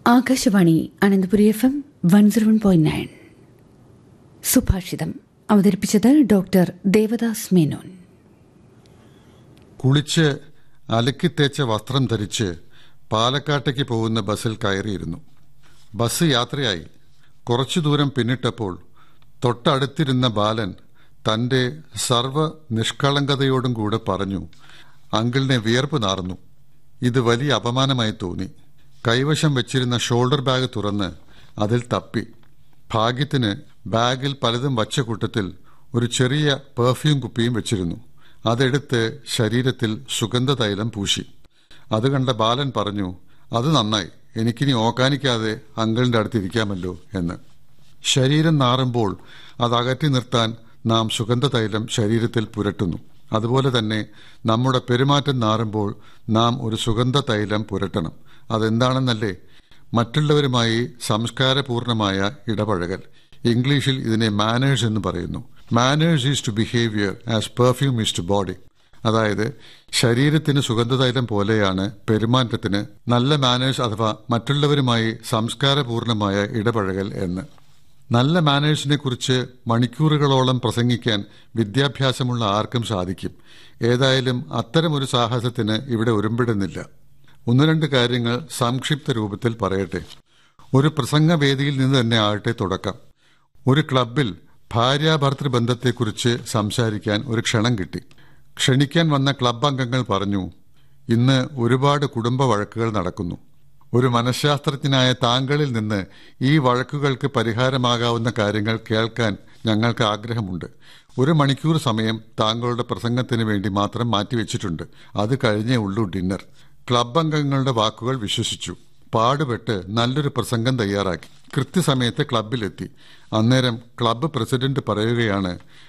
Akashvani Ananthapuri F M one zero one point nine സുഭാഷിതം അവതരിപ്പിച്ചത് doctor Devdas Menon കുളിച്ച് അലക്കിത്തേച്ച വസ്ത്രം ധരിച്ച് പാലക്കാട്ടേക്ക് പോകുന്ന ബസ്സിൽ കയറിയിരുന്നു ബസ് യാത്രയായി കുറച്ചു ദൂരം പിന്നിട്ടപ്പോൾ തൊട്ടടുത്തിരുന്ന ബാലൻ തന്റെ സർവ നിഷ്കളങ്കതയോടും കൂടെ പറഞ്ഞു അങ്കിളിനെ വിയർപ്പ് നാർന്നു ഇത് വലിയ അപമാനമായി തോന്നി കൈവശം വെച്ചിരുന്ന ഷോൾഡർ ബാഗ് തുറന്ന് അതിൽ തപ്പി ഭാഗ്യത്തിന് ബാഗിൽ പലതും വച്ച കൂട്ടത്തിൽ ഒരു ചെറിയ പെർഫ്യൂം കുപ്പിയും വെച്ചിരുന്നു അതെടുത്ത് ശരീരത്തിൽ സുഗന്ധതൈലം പൂശി അത് കണ്ട ബാലൻ പറഞ്ഞു അത് നന്നായി എനിക്കിനി ഓക്കാനിക്കാതെ അങ്കിളിന്റെ അടുത്ത് ഇരിക്കാമല്ലോ എന്ന് ശരീരം നാറുമ്പോൾ അത് അകറ്റി നിർത്താൻ നാം സുഗന്ധതൈലം ശരീരത്തിൽ പുരട്ടുന്നു അതുപോലെ തന്നെ നമ്മുടെ പെരുമാറ്റം നാറുമ്പോൾ നാം ഒരു സുഗന്ധതൈലം പുരട്ടണം അതെന്താണെന്നല്ലേ മറ്റുള്ളവരുമായി സംസ്കാരപൂർണമായ ഇടപഴകൽ ഇംഗ്ലീഷിൽ ഇതിനെ മാനേഴ്സ് എന്ന് പറയുന്നു manners is to behaviour as perfume is to body അതായത് ശരീരത്തിന് സുഗന്ധതൈലം പോലെയാണ് പെരുമാറ്റത്തിന് നല്ല മാനേഴ്സ് അഥവാ മറ്റുള്ളവരുമായി സംസ്കാരപൂർണമായ ഇടപഴകൽ എന്ന് നല്ല മാനേഴ്സിനെ കുറിച്ച് മണിക്കൂറുകളോളം പ്രസംഗിക്കാൻ വിദ്യാഭ്യാസമുള്ള ആർക്കും സാധിക്കും ഏതായാലും അത്തരമൊരു സാഹസത്തിന് ഇവിടെ ഒരുമ്പിടുന്നില്ല ഒന്ന് രണ്ട് കാര്യങ്ങൾ സംക്ഷിപ്ത രൂപത്തിൽ പറയട്ടെ ഒരു പ്രസംഗവേദിയിൽ നിന്ന് തന്നെ ആകട്ടെ തുടക്കം ഒരു ക്ലബിൽ ഭാര്യാഭർത്തൃ ബന്ധത്തെക്കുറിച്ച് സംസാരിക്കാൻ ഒരു ക്ഷണം കിട്ടി ക്ഷണിക്കാൻ വന്ന ക്ലബ് അംഗങ്ങൾ പറഞ്ഞു ഇന്ന് ഒരുപാട് കുടുംബ വഴക്കുകൾ നടക്കുന്നു ഒരു മനഃശാസ്ത്രജ്ഞനായ താങ്കളിൽ നിന്ന് ഈ വഴക്കുകൾക്ക് പരിഹാരമാകാവുന്ന കാര്യങ്ങൾ കേൾക്കാൻ ഞങ്ങൾക്ക് ആഗ്രഹമുണ്ട് ഒരു മണിക്കൂർ സമയം താങ്കളുടെ പ്രസംഗത്തിന് വേണ്ടി മാത്രം മാറ്റിവെച്ചിട്ടുണ്ട് അത് കഴിഞ്ഞേ ഉള്ളൂ ഡിന്നർ ക്ലബ് അംഗങ്ങളുടെ വാക്കുകൾ വിശ്വസിച്ചു പാടുപെട്ട് നല്ലൊരു പ്രസംഗം തയ്യാറാക്കി കൃത്യസമയത്ത് ക്ലബിലെത്തി അന്നേരം ക്ലബ്ബ് പ്രസിഡന്റ് പറയുകയാണ്